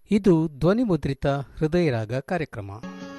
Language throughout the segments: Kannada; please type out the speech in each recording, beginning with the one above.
ಇದು ಧ್ವನಿಮುದ್ರಿತ ಹೃದಯರಾಗ ಕಾರ್ಯಕ್ರಮ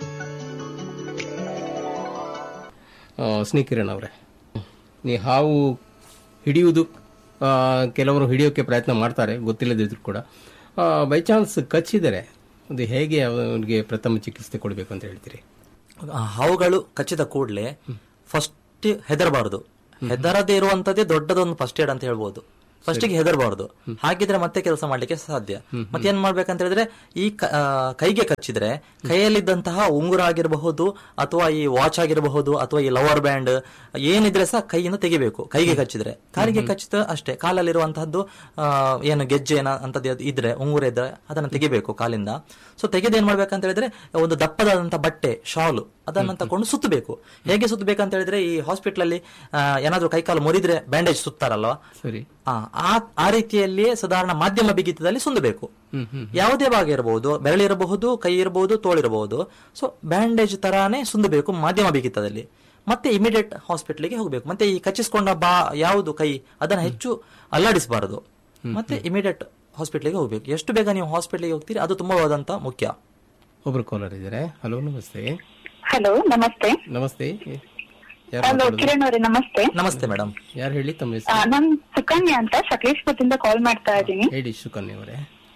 ಆ, ಸ್ನೇಹಿಕಿರಣ್ ಅವರೇ ನೀ ಹಾವು ಹಿಡಿಯುವುದು ಆ, ಕೆಲವರು ಹಿಡಿಯೋಕ್ಕೆ ಪ್ರಯತ್ನ ಮಾಡ್ತಾರೆ ಗೊತ್ತಿಲ್ಲದಿದ್ರು ಕೂಡ ಬೈ ಚಾನ್ಸ್ ಕಚ್ಚಿದರೆ ಅದು ಹೇಗೆ ಅವನಿಗೆ ಪ್ರಥಮ ಚಿಕಿತ್ಸೆ ಕೊಡಬೇಕು ಅಂತ ಹೇಳ್ತೀರಿ ಆ, ಹಾವುಗಳು ಕಚ್ಚಿದ ಕೂಡಲೇ ಫಸ್ಟ್ ಹೆದರಬಾರದು ಹೆದರದೇ ಇರುವಂತದ್ದೇ ದೊಡ್ಡದೊಂದು ಫಸ್ಟ್ ಏಡ್ ಅಂತ ಹೇಳ್ಬೋದು ಫಸ್ಟಿಗೆ ಹೆದರಬಾರದು ಹಾಗಿದ್ರೆ ಮತ್ತೆ ಕೆಲಸ ಮಾಡ್ಲಿಕ್ಕೆ ಸಾಧ್ಯ ಮತ್ತೆ ಏನ್ ಮಾಡ್ಬೇಕಂತ ಹೇಳಿದ್ರೆ ಈ ಕ- ಆ, ಕೈಗೆ ಕಚ್ಚಿದ್ರೆ ಕೈಯಲ್ಲಿದ್ದಂತಹ ಉಂಗುರ ಆಗಿರಬಹುದು ಅಥವಾ ಈ ವಾಚ್ ಆಗಿರಬಹುದು ಅಥವಾ ಈ ಲವರ್ ಬ್ಯಾಂಡ್ ಏನಿದ್ರೆ ಸಹ ಕೈಯಿಂದ ತೆಗಿಬೇಕು ಕೈಗೆ ಕಚ್ಚಿದ್ರೆ ಕಾಲಿಗೆ ಕಚ್ಚಿದ ಅಷ್ಟೇ ಕಾಲಲ್ಲಿರುವಂತಹದ್ದು ಆ, ಏನು ಗೆಜ್ಜೆ ಏನ ಅಂತದ್ದು ಇದ್ರೆ ಉಂಗುರ ಇದ್ರೆ ಅದನ್ನ ತೆಗಿಬೇಕು ಕಾಲಿಂದ ಸೊ ತೆಗೆದು ಏನ್ ಮಾಡ್ಬೇಕಂತ ಹೇಳಿದ್ರೆ ಒಂದು ದಪ್ಪದಾದಂತ ಬಟ್ಟೆ ಶಾಲು ಅದನ್ನ ತಕೊಂಡು ಸುತ್ತಬೇಕು ಹೇಗೆ ಸುತ್ತಬೇಕಂತ ಹೇಳಿದ್ರೆ ಈ ಹಾಸ್ಪಿಟಲ್ ಅಲ್ಲಿ ಆ, ಏನಾದ್ರೂ ಕೈಕಾಲು ಮುರಿದ್ರೆ ಬ್ಯಾಂಡೇಜ್ ಸುತ್ತಾರಲ್ವಾ ಸರಿ ಆ, ಆ- ಆ ರೀತಿಯಲ್ಲಿಯೇ ಸಾಧಾರಣ ಮಾಧ್ಯಮ ಬಿಗಿತದಲ್ಲಿ ಸುಂದಬೇಕು ಯಾವುದೇ ಭಾಗ ಇರಬಹುದು ಬೆರಳಿರಬಹುದು ಕೈ ಇರಬಹುದು ತೋಳಿರಬಹುದು ಸೊ ಬ್ಯಾಂಡೇಜ್ ತರಾನೇ ಸುಂದಬೇಕು ಮಾಧ್ಯಮ ಬಿಗಿತದಲ್ಲಿ ಮತ್ತೆ ಇಮಿಡಿಯೇಟ್ ಹಾಸ್ಪಿಟ್ಲಿಗೆ ಹೋಗಬೇಕು ಮತ್ತೆ ಈ ಕಚ್ಚಿಸ್ಕೊಂಡ ಬಾ ಯಾವುದು ಕೈ ಅದನ್ನ ಹೆಚ್ಚು ಅಲ್ಲಾಡಿಸಬಾರದು ಮತ್ತೆ ಇಮಿಡಿಯೇಟ್ ಹಾಸ್ಪಿಟ್ಲಿಗೆ ಹೋಗ್ಬೇಕು ಎಷ್ಟು ಬೇಗ ನೀವು ಹಾಸ್ಪಿಟ್ಲಿಗೆ ಹೋಗ್ತೀರಿ ಅದು ತುಂಬವಾದಂತ ಮುಖ್ಯ ಒಬ್ರು ಕಾಲರ್ ಇದ್ದಾರೆ ಹಲೋ ನಮಸ್ತೆ ಹಲೋ ನಮಸ್ತೆ ನಮಸ್ತೆ ಯಾರು ಹಲೋ ಮಾತಾಡೋದು? ಕಿರಣ್ ಅವರೇ ನಮಸ್ತೆ ನಮಸ್ತೆ ಮೇಡಮ್ ಯಾರು ಹೇಳಿ ತಮ್ಮ ಆ, ಹೆಸರು ನಾನ್ ಸುಕನ್ಯಾ ಅಂತ ಸಕಲೇಶ್ಪುರದಿಂದ ಕಾಲ್ ಮಾಡ್ತಾ ಇದ್ದೀನಿ ಹೇಳಿ ಸುಕನ್ಯಾ ಅವರೇ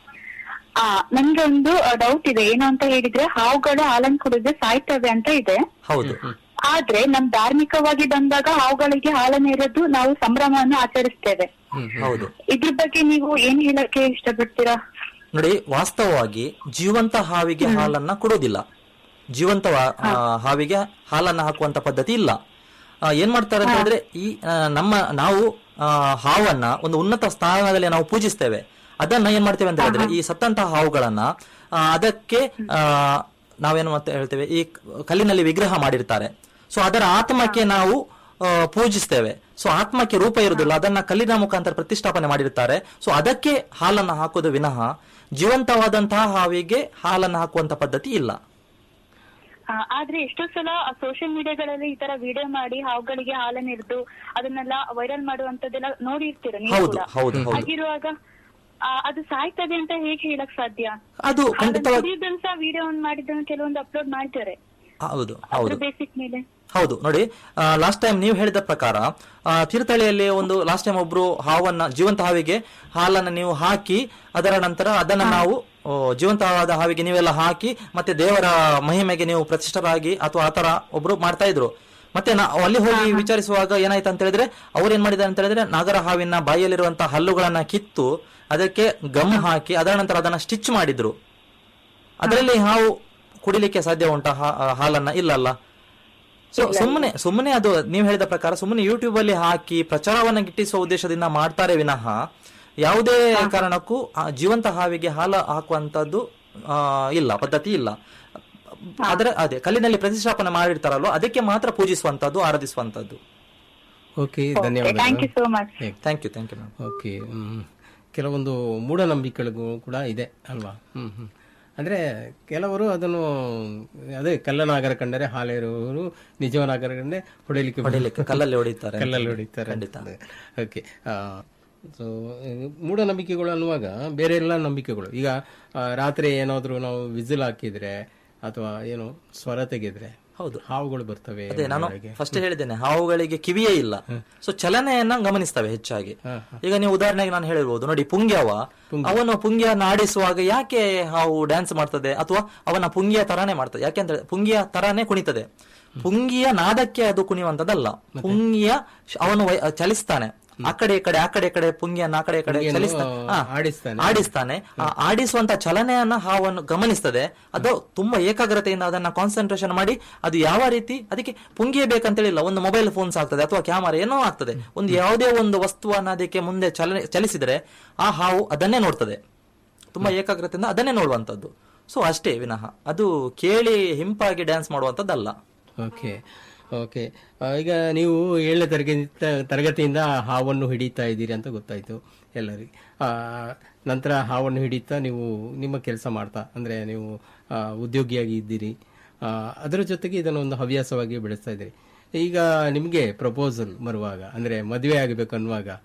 ಆ ನನ್ಗೆ ಒಂದು ಡೌಟ್ ಇದೆ ಏನು ಅಂತ ಹೇಳಿದ್ರೆ ಹಾವುಗಳು ಹಾಲನ್ನು ಕುಡಿದ್ರೆ ಸಾಯ್ತವೆ ಅಂತ ಇದೆ ಹೌದು ಆದ್ರೆ ನಮ್ ಧಾರ್ಮಿಕವಾಗಿ ಬಂದಾಗ ಹಾವುಗಳಿಗೆ ಹಾಲನ್ನು ಎರೆದು ನಾವು ಸಂಭ್ರಮವನ್ನು ಆಚರಿಸ್ತೇವೆ ಹೌದು ಇದ್ರ ಬಗ್ಗೆ ನೀವು ಏನ್ ಹೇಳಕ್ಕೆ ಇಷ್ಟಪಡ್ತೀರಾ ನೋಡಿ ವಾಸ್ತವವಾಗಿ ಜೀವಂತ ಹಾವಿಗೆ ಹಾಲನ್ನ ಕೊಡೋದಿಲ್ಲ ಜೀವಂತ ವಾ- ಆ, ಹಾವಿಗೆ ಹಾಲನ್ನ ಹಾಕುವಂತ ಪದ್ಧತಿ ಇಲ್ಲ ಆ, ಏನ್ ಮಾಡ್ತಾರೆ ಅಂತ ಹೇಳಿದ್ರೆ ಈ ಆ, ನಮ್ಮ ನಾವು ಆ, ಹಾವನ್ನ ಒಂದು ಉನ್ನತ ಸ್ಥಾನದಲ್ಲಿ ನಾವು ಪೂಜಿಸ್ತೇವೆ ಅದನ್ನ ಏನ್ ಮಾಡ್ತೇವೆ ಅಂತ ಹೇಳಿದ್ರೆ ಈ ಸತ್ತಂತಹ ಹಾವುಗಳನ್ನ ಆ, ಅದಕ್ಕೆ ಆ, ನಾವೇನು ಮತ್ತೆ ಹೇಳ್ತೇವೆ ಈ ಕಲ್ಲಿನಲ್ಲಿ ವಿಗ್ರಹ ಮಾಡಿರ್ತಾರೆ ಸೊ ಅದರ ಆತ್ಮಕ್ಕೆ ನಾವು ಆ, ಪೂಜಿಸ್ತೇವೆ ಸೊ ಆತ್ಮಕ್ಕೆ ರೂಪ ಇರುವುದಿಲ್ಲ ಅದನ್ನ ಕಲ್ಲಿನ ಮುಖಾಂತರ ಪ್ರತಿಷ್ಠಾಪನೆ ಮಾಡಿರ್ತಾರೆ ಸೊ ಅದಕ್ಕೆ ಹಾಲನ್ನ ಹಾಕೋದು ವಿನಃ ಜೀವಂತವಾದಂತಹ ಹಾವಿಗೆ ಹಾಲನ್ನ ಹಾಕುವಂತ ಪದ್ಧತಿ ಇಲ್ಲ ಆ, ಆದ್ರೆ ಎಷ್ಟೋ ಸಲ ಸೋಷಿಯಲ್ ಮೀಡಿಯಾಗಳಲ್ಲಿ ಈ ತರ ವಿಡಿಯೋ ಮಾಡಿ ಹಾವುಗಳಿಗೆ ಹಾಲನ್ನು ಎರೆದು ಅದನ್ನೆಲ್ಲ ವೈರಲ್ ಮಾಡುವಂತದ್ದೆಲ್ಲ ನೋಡಿರ್ತೀರ ನೀವು ಹೌದು, ಕೂಡ ಹೌದು, ಹೌದು. ಹಾಗಿರುವಾಗ ಆ, ಅದು ಸಾಯ್ತದೆ ಅಂತ ಹೇಗೆ ಹೇಳಕ್ ಸಾಧ್ಯ ಅದು ಖಂಡಿತವಾಗಿ ಕುಡಿಯೋದನ್ನ ಸಹ ವಿಡಿಯೋ ಮಾಡಿದ್ದನ್ನು ಕೆಲವೊಂದು ಅಪ್ಲೋಡ್ ಮಾಡ್ತಾರೆ ಹೌದು ಅದ್ರ ಹೌದು ಬೇಸಿಕ್ ಮೇಲೆ ಹೌದು ನೋಡಿ ಲಾಸ್ಟ್ ಟೈಮ್ ನೀವು ಹೇಳಿದ ಪ್ರಕಾರ ಆ, ತೀರ್ಥಹಳ್ಳಿಯಲ್ಲಿ ಒಂದು ಲಾಸ್ಟ್ ಟೈಮ್ ಒಬ್ರು ಹಾವನ್ನ ಜೀವಂತ ಹಾವಿಗೆ ಹಾಲನ್ನ ನೀವು ಹಾಕಿ ಅದರ ನಂತರ ಅದನ್ನ ನಾವು ಆ, ಜೀವಂತವಾದ ಹಾವಿಗೆ ನೀವೆಲ್ಲ ಹಾಕಿ ಮತ್ತೆ ದೇವರ ಮಹಿಮೆಗೆ ನೀವು ಪ್ರತಿಷ್ಠರಾಗಿ ಅಥವಾ ಆತರ ಒಬ್ರು ಮಾಡ್ತಾ ಇದ್ರು ಮತ್ತೆ ನಾವು ಅಲ್ಲಿ ಹೋಗಿ ವಿಚಾರಿಸುವಾಗ ಏನಾಯ್ತು ಅಂತ ಹೇಳಿದ್ರೆ ಅವ್ರು ಏನ್ ಮಾಡಿದ್ದಾರೆ ಅಂತ ಹೇಳಿದ್ರೆ ನಾಗರ ಹಾವಿನ ಬಾಯಿಯಲ್ಲಿರುವಂತಹ ಹಲ್ಲುಗಳನ್ನ ಕಿತ್ತು ಅದಕ್ಕೆ ಗಮ್ ಹಾಕಿ ಅದರ ನಂತರ ಅದನ್ನ ಸ್ಟಿಚ್ ಮಾಡಿದ್ರು ಅದರಲ್ಲಿ ಹಾವು ಕುಡಿಲಿಕ್ಕೆ ಸಾಧ್ಯ ಉಂಟಾ ಹಾ- ಹಾಲನ್ನ ಇಲ್ಲಲ್ಲ ಸೊ ಸುಮ್ಮನೆ ಸುಮ್ಮನೆ ಅದು ನೀವು ಹೇಳಿದ ಪ್ರಕಾರ ಸುಮ್ಮನೆ ಯೂಟ್ಯೂಬ್ ಅಲ್ಲಿ ಹಾಕಿ ಪ್ರಚಾರವನ್ನ ಗಿಟ್ಟಿಸುವ ಉದ್ದೇಶದಿಂದ ಮಾಡ್ತಾರೆ ವಿನಃ ಯಾವುದೇ ಕಾರಣಕ್ಕೂ ಆ ಜೀವಂತ ಹಾವಿಗೆ ಹಾಲು ಹಾಕುವಂತದ್ದು ಆ, ಇಲ್ಲ ಪದ್ಧತಿ ಇಲ್ಲ ಅದರ ಅದೇ ಕಲ್ಲಿನಲ್ಲಿ ಪ್ರತಿಷ್ಠಾಪನೆ ಮಾಡಿರ್ತಾರಲ್ವ ಅದಕ್ಕೆ ಮಾತ್ರ ಪೂಜಿಸುವಂತದ್ದು ಆರಾಧಿಸುವಂತದ್ದು ಓಕೆ ಥ್ಯಾಂಕ್ ಧನ್ಯವಾದಗಳು you so much thank you thank you ma'am okay hmm. ಕೆಲವೊಂದು ಮೂಢನಂಬಿಕೆಗಳಿಗೂ ಕೂಡ ಇದೆ ಅಲ್ವಾ ಹ್ಮ್ ಹ್ಮ್ ಅಂದ್ರೆ ಕೆಲವರು ಅದನ್ನು ಅದೇ ಕಲ್ಲನಾಗರ ಕಂಡರೆ ಹಾಲೇರುವವರು ನಿಜವನಾಗರ ಕಂಡರೆ ಹೊಡೆಯಲಿಕ್ಕೆ ಹೊಡಿಲಿಕ್ಕೆ ಕಲ್ಲಲ್ಲಿ ಹೊಡಿತಾರೆ ಕಲ್ಲಲ್ಲಿ ಹೊಡಿತಾರೆ ಖಂಡಿತ. ಓಕೆ ಸೊ ಮೂಢನಂಬಿಕೆಗಳು ಅನ್ನುವಾಗ ಬೇರೆ ಎಲ್ಲ ನಂಬಿಕೆಗಳು ಈಗ ಆ, ರಾತ್ರಿ ಏನಾದ್ರೂ ನಾವು ವಿಸಿಲ್ ಹಾಕಿದ್ರೆ ಅಥವಾ ಏನು ಸ್ವರ ತೆಗೆದ್ರೆ ಹೌದು ಹಾವುಗಳು ಬರ್ತವೆ ಅದೇ ನಾನು ಮನೆಯೊಳಗೆ. ಫಸ್ಟ್ ಹೇಳಿದ್ದೇನೆ ಹಾವುಗಳಿಗೆ ಕಿವಿಯೇ ಇಲ್ಲ ಸೊ ಚಲನೆಯನ್ನ ಗಮನಿಸ್ತವೆ ಹೆಚ್ಚಾಗಿ ಹಾ, ಈಗ ನೀವು ಉದಾಹರಣೆಗೆ ನಾನು ಹೇಳಿರ್ಬೋದು ನೋಡಿ ಪುಂಗ್ಯವ ಅವನು ಪುಂಗಿಯನ್ನ ಆಡಿಸುವಾಗ ಯಾಕೆ ಹಾವು ಡ್ಯಾನ್ಸ್ ಮಾಡ್ತದೆ ಅಥವಾ ಅವನ ಪುಂಗಿಯ ತರಾನೇ ಮಾಡ್ತದೆ ಯಾಕೆಂದ್ರೆ ಪುಂಗಿಯ ತರಾನೇ ಕುಣಿತದೆ ಪುಂಗಿಯ ನಾದಕ್ಕೆ ಅದು ಕುಣಿಯುವಂತದಲ್ಲ ಪುಂಗಿಯ ಶ- ಅವನು ವೈ- ಚಲಿಸ್ತಾನೆ ಆ ಕಡೆ ಈ ಕಡೆ ಆ ಕಡೆ ಈ ಕಡೆ ಪುಂಗಿಯನ್ನ ಆ ಕಡೆ ಈ ಕಡೆ ಪುಂಗಿಯನ್ನು, ಚಲಿಸ್ತಾನೆ ಹಾ, ಆಡಿಸ್ತಾನೆ. ಆಡಿಸ್ತಾನೆ ಆ ಆಡಿಸುವಂತ ಚಲನೆಯನ್ನ ಹಾವನ್ನು ಗಮನಿಸ್ತದೆ ಅದು ತುಂಬಾ ಏಕಾಗ್ರತೆಯಿಂದ ಅದನ್ನ ಕಾನ್ಸಂಟ್ರೇಷನ್ ಮಾಡಿ ಅದು ಯಾವ ರೀತಿ ಅದಕ್ಕೆ ಪುಂಗಿಯೇ ಬೇಕಂತೇಳಿಲ್ಲ ಒಂದು ಮೊಬೈಲ್ ಫೋನ್ಸ್ ಆಗ್ತದೆ ಅಥವಾ ಕ್ಯಾಮರಾ ಏನೋ ಆಗ್ತದೆ ಒಂದು ಯಾವುದೇ ಒಂದು ವಸ್ತುವನ್ನ ಅದಕ್ಕೆ ಮುಂದೆ ಚಲನೆ ಚಲಿಸಿದ್ರೆ ಆ ಹಾವು ಅದನ್ನೇ ನೋಡ್ತದೆ ತುಂಬಾ ಏಕಾಗ್ರತೆಯಿಂದ ಅದನ್ನೇ ನೋಡುವಂತದ್ದು ಸೊ ಅಷ್ಟೇ ವಿನಃ ಅದು ಕೇಳಿ ಹಿಂಪಾಗಿ ಡ್ಯಾನ್ಸ್ ಮಾಡುವಂತದ್ದಲ್ಲ ಓಕೆ ಓಕೆ ಆ, ಈಗ ನೀವು ಏಳನೇ ತರಗತಿ ತರಗತಿಯಿಂದ ಹಾವನ್ನು ಹಿಡಿತಾ ಇದ್ದೀರಿ ಅಂತ ಗೊತ್ತಾಯ್ತು ಎಲ್ಲರಿಗೆ ಆ, ನಂತರ ಹಾವನ್ನು ಹಿಡಿತಾ ನೀವು ನಿಮ್ಮ ಕೆಲಸ ಮಾಡ್ತಾ ಅಂದ್ರೆ ನೀವು ಆ, ಉದ್ಯೋಗಿಯಾಗಿ ಇದ್ದೀರಿ ಆ, ಅದರ ಜೊತೆಗೆ ಇದನ್ನು ಒಂದು ಹವ್ಯಾಸವಾಗಿ ಬೆಳೆಸ್ತಾ ಇದ್ದೀರಿ ಈಗ ನಿಮಗೆ ಪ್ರಪೋಸಲ್ ಬರುವಾಗ ಅಂದ್ರೆ ಮದುವೆ ಆಗಬೇಕು ಅನ್ನುವಾಗ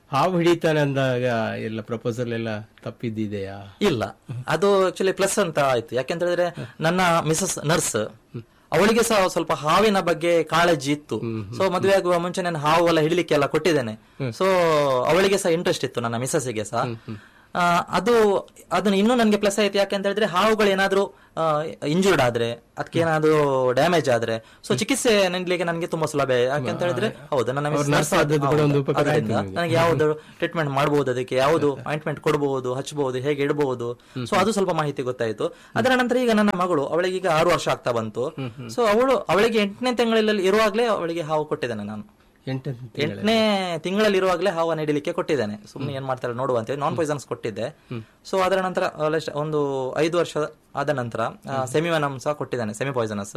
ಹಾವು ಹಿಡಿತಾನೆ ಅಂದಾಗ ಎಲ್ಲ ಪ್ರಪೋಸಲ್ ಎಲ್ಲ ತಪ್ಪಿದ್ದಿದೆಯಾ ಇಲ್ಲ ಅದು ಆಕ್ಚುಲಿ ಪ್ಲಸ್ ಅಂತ ಆಯ್ತು ಯಾಕೆಂತ ಹೇಳಿದ್ರೆ ನನ್ನ ಮಿಸಸ್ ನರ್ಸ್ ಅವಳಿಗೆ ಸಹ ಸ್ವಲ್ಪ ಹಾವಿನ ಬಗ್ಗೆ ಕಾಳಜಿ ಇತ್ತು ಸೊ ಮದುವೆ ಆಗುವ ಮುಂಚೆ ನಾನು ಹಾವು ಎಲ್ಲ ಹಿಡಿಲಿಕ್ಕೆ ಎಲ್ಲ ಕೊಟ್ಟಿದ್ದೇನೆ ಸೊ ಅವಳಿಗೆ ಸಹ ಇಂಟ್ರೆಸ್ಟ್ ಇತ್ತು ನನ್ನ ಮಿಸಸ್ಸಿಗೆ ಸಹ ಆ, ಅದು ಅದನ್ನ ಇನ್ನೂ ನನಗೆ ಪ್ಲಸ್ ಆಯ್ತು ಯಾಕೆ ಅಂತ ಹೇಳಿದ್ರೆ ಹಾವುಗಳು ಏನಾದ್ರೂ ಇಂಜೂರ್ಡ್ ಆದ್ರೆ ಅದಕ್ಕೆ ಏನಾದ್ರೂ ಡ್ಯಾಮೇಜ್ ಆದ್ರೆ ಸೊ ಚಿಕಿತ್ಸೆ ನೀಡಲಿಕ್ಕೆ ನನಗೆ ತುಂಬಾ ಸುಲಭ ಯಾಕೆ ಅಂತ ಹೇಳಿದ್ರೆ ಹೌದು ನನ್ನ ಅವ್ರ ಮಿಸ್ nurse ಆದದ್ದು ಕೂಡ ಒಂದು ಉಪಕಾರ ಆಯ್ತು ಅದರಿಂದ ನನಗೆ ಯಾವ್ದು ಟ್ರೀಟ್ಮೆಂಟ್ ಮಾಡಬಹುದು ಅದಕ್ಕೆ ಯಾವುದು ಆಯಿಂಟ್ಮೆಂಟ್ ಕೊಡಬಹುದು ಹಚ್ಚಬಹುದು ಹೇಗೆ ಇಡಬಹುದು ಸೊ ಅದು ಸ್ವಲ್ಪ ಮಾಹಿತಿ ಗೊತ್ತಾಯ್ತು ಅದರ ನಂತರ ಈಗ ನನ್ನ ಮಗಳು ಅವಳಿಗೆ ಈಗ ಆರು ವರ್ಷ ಆಗ್ತಾ ಬಂತು ಸೊ ಅವಳು ಅವಳಿಗೆ ಎಂಟನೇ ತಿಂಗಳಲ್ಲಿ ಇರುವಾಗಲೇ ಅವಳಿಗೆ ಹಾವು ಕೊಟ್ಟಿದ್ದೇನೆ ನಾನು ಎಂಟನೇ ಎಂಟನೇ ತಿಂಗಳಲ್ಲಿ ಇರುವಾಗಲೇ ಹಾವು ನೀಡಲಿಕ್ಕೆ ಕೊಟ್ಟಿದ್ದೇನೆ ಸುಮ್ಮನೆ ಏನ್ ಮಾಡ್ತಾರೆ ನೋಡುವ ಅಂತ ನಾನ್ ಪಾಯ್ಸನ್ಸ್ ಕೊಟ್ಟಿದ್ದೆ ಸೊ ಅದರ ನಂತರ almost ಒಂದು ಐದು ವರ್ಷ ಆದ ನಂತರ ಸೆಮಿವನಮ್ ಸಹ ಕೊಟ್ಟಿದ್ದೇನೆ ಸೆಮಿ ಪಾಯ್ಸನಸ್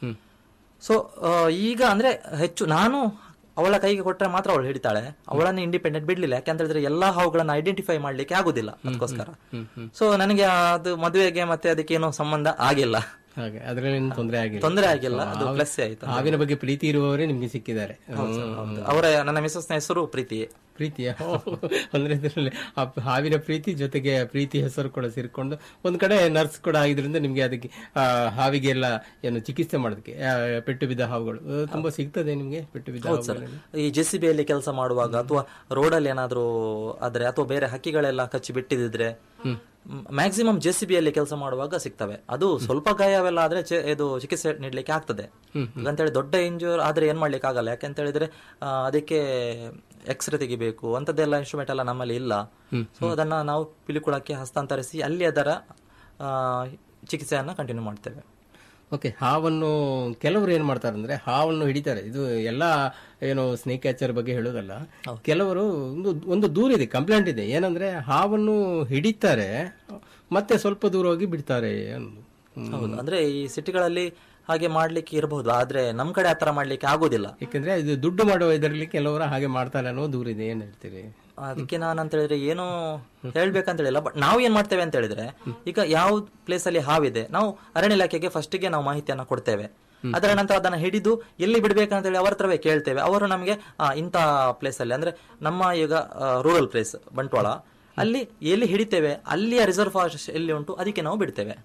ಸೊ ಈಗ ಅಂದ್ರೆ ಹೆಚ್ಚು ನಾನು ಅವಳ ಕೈಗೆ ಕೊಟ್ಟರೆ ಮಾತ್ರ ಅವಳು ಹಿಡಿತಾಳೆ ಅವಳನ್ನು ಇಂಡಿಪೆಂಡೆಂಟ್ ಬಿಡ್ಲಿಲ್ಲ ಯಾಕೆ ಅಂತ ಹೇಳಿದ್ರೆ ಎಲ್ಲಾ ಹಾವುಗಳನ್ನ ಐಡೆಂಟಿಫೈ ಮಾಡ್ಲಿಕ್ಕೆ ಆಗುದಿಲ್ಲ ಅದಕ್ಕೋಸ್ಕರ ಸೊ ನನಗೆ ಅದು ಮದುವೆಗೆ ಮತ್ತೆ ಅದಕ್ಕೆ ಏನೋ ಸಂಬಂಧ ಆಗಿಲ್ಲ ಹಾಗೆ ಅದ್ರಲ್ಲಿ ಏನು ತೊಂದರೆ ಆಗಿಲ್ಲ ತೊಂದರೆ ಆಗಿಲ್ಲ ಅದು ಪ್ಲಸ್ ಆಯ್ತು ಹಾವಿನ ಬಗ್ಗೆ ಪ್ರೀತಿ ಇರುವವರೇ ನಿಮ್ಗೆ ಸಿಕ್ಕಿದ್ದಾರೆ ಹೌದು. ಅವರ ನನ್ನ ಮಿಸಸ್ನ ಹೆಸರು ಪ್ರೀತಿ ಪ್ರೀತಿಯ ಅಂದ್ರೆ ಇದ್ರಲ್ಲಿ ಆ ಹಾವಿನ ಪ್ರೀತಿ ಜೊತೆಗೆ ಪ್ರೀತಿ ಹೆಸರು ಕೂಡ ಸೇರ್ಕೊಂಡು ಒಂದ್ ಕಡೆ ನರ್ಸ್ ಕೂಡ ಆಗಿದ್ರಿಂದ ನಿಮ್ಗೆ ಅದಕ್ಕೆ ಆ, ಹಾವಿಗೆಲ್ಲ ಏನು ಚಿಕಿತ್ಸೆ ಮಾಡೋದಕ್ಕೆ ಆ, ಪೆಟ್ಟು ಬಿದ್ದ ಹಾವುಗಳು ಆ, ತುಂಬಾ ಸಿಗ್ತದೆ ನಿಮ್ಗೆ ಪೆಟ್ಟು ಬಿದ್ದ ಹಾವುಗಳು ಈ ಜೆಸಿಬಿಯಲ್ಲಿ ಕೆಲಸ ಮಾಡುವಾಗ ಅಥವಾ ರೋಡಲ್ಲಿ ಏನಾದ್ರೂ ಆದ್ರೆ ಅಥವಾ ಬೇರೆ ಹಕ್ಕಿಗಳೆಲ್ಲ ಕಚ್ಚಿ ಬಿಟ್ಟಿದ್ರೆ ಮ್ಯಾಕ್ಸಿಮಮ್ ಜೆಸಿಬಿಯಲ್ಲಿ ಕೆಲಸ ಮಾಡುವಾಗ ಸಿಗ್ತವೆ ಅದು ಸ್ವಲ್ಪ ಗಾಯವೆಲ್ಲ ಆದ್ರೆ ಚೆ- ಇದು ಚಿಕಿತ್ಸೆ ನೀಡಲಿಕ್ಕೆ ಆಗ್ತದೆ ಅಂತೇಳಿ ದೊಡ್ಡ ಇಂಜೂರ್ ಆದ್ರೆ ಏನ್ ಮಾಡ್ಲಿಕ್ಕೆ ಆಗಲ್ಲ ಯಾಕೆಂತ ಹೇಳಿದ್ರೆ ಆ, ಅದಕ್ಕೆ ಎಕ್ಸ್ರೇ ತೆಗಿಬೇಕು ಅಂತದ್ದೆಲ್ಲ ಇನ್ಸ್ಟ್ರೂಮೆಂಟ್ ಎಲ್ಲ ನಮ್ಮಲ್ಲಿ ಇಲ್ಲ ಸೊ ಅದನ್ನ ನಾವು ಪಿಲಿಕುಳಕ್ಕೆ ಹಸ್ತಾಂತರಿಸಿ ಅಲ್ಲಿ ಅದರ ಆ, ಚಿಕಿತ್ಸೆಯನ್ನ ಕಂಟಿನ್ಯೂ ಮಾಡ್ತೇವೆ ಓಕೆ ಹಾವನ್ನು ಕೆಲವರು ಏನ್ ಮಾಡ್ತಾರೆ ಅಂದ್ರೆ ಹಾವನ್ನು ಹಿಡಿತಾರೆ ಇದು ಎಲ್ಲ ಏನು ಸ್ನೇಕ್ ಕ್ಯಾಚರ್ ಬಗ್ಗೆ ಹೇಳೋದಲ್ಲ ಕೆಲವರು ಒಂದು ಒಂದು ದೂರ ಇದೆ ಕಂಪ್ಲೇಂಟ್ ಇದೆ ಏನಂದ್ರೆ ಹಾವನ್ನು ಹಿಡಿತಾರೆ ಮತ್ತೆ ಸ್ವಲ್ಪ ದೂರ ಹೋಗಿ ಬಿಡ್ತಾರೆ ಅನ್ನೋದು ಹ್ಮ್. ಹೌದು ಅಂದ್ರೆ ಈ ಸಿಟಿಗಳಲ್ಲಿ ಹಾಗೆ ಮಾಡ್ಲಿಕ್ಕೆ ಇರಬಹುದು ಆದ್ರೆ ನಮ್ ಕಡೆ ಆತರ ಮಾಡ್ಲಿಕ್ಕೆ ಆಗೋದಿಲ್ಲ ಯಾಕಂದ್ರೆ ಇದು ದುಡ್ಡು ಮಾಡುವ ಇದರಲ್ಲಿ ಕೆಲವರು ಹಾಗೆ ಮಾಡ್ತಾರೆ ಅನ್ನೋ ದೂರ ಇದೆ ಏನ್ ಹೇಳ್ತೀರಿ ಅದಕ್ಕೆ ನಾನು ಅಂತ ಹೇಳಿದ್ರೆ ಏನು ಹೇಳ್ಬೇಕಂತ ಹೇಳಿಲ್ಲ ಬಟ್ ನಾವು ಏನ್ ಮಾಡ್ತೇವೆ ಅಂತ ಹೇಳಿದ್ರೆ ಈಗ ಯಾವ ಪ್ಲೇಸ್ ಅಲ್ಲಿ ಹಾವಿದೆ ನಾವು ಅರಣ್ಯ ಇಲಾಖೆಗೆ ಫಸ್ಟ್ ಗೆ ನಾವು ಮಾಹಿತಿಯನ್ನ ಕೊಡ್ತೇವೆ ಅದರ ನಂತರ ಅದನ್ನ ಹಿಡಿದು ಎಲ್ಲಿ ಬಿಡ್ಬೇಕಂತ ಹೇಳಿ ಅವರ ಹತ್ರವೇ ಕೇಳ್ತೇವೆ ಅವರು ನಮಗೆ ಆ, ಇಂಥ ಪ್ಲೇಸ್ ಅಲ್ಲಿ ಅಂದ್ರೆ ನಮ್ಮ ಈಗ ರೂರಲ್ ಪ್ಲೇಸ್ ಬಂಟ್ವಾಳ ಅಲ್ಲಿ ಎಲ್ಲಿ ಹಿಡಿತೇವೆ ಅಲ್ಲಿಯ ರಿಸರ್ವ್ ಫಾರೆಸ್ಟ್ ಎಲ್ಲಿ ಉಂಟು ಅದಕ್ಕೆ ನಾವು ಬಿಡ್ತೇವೆ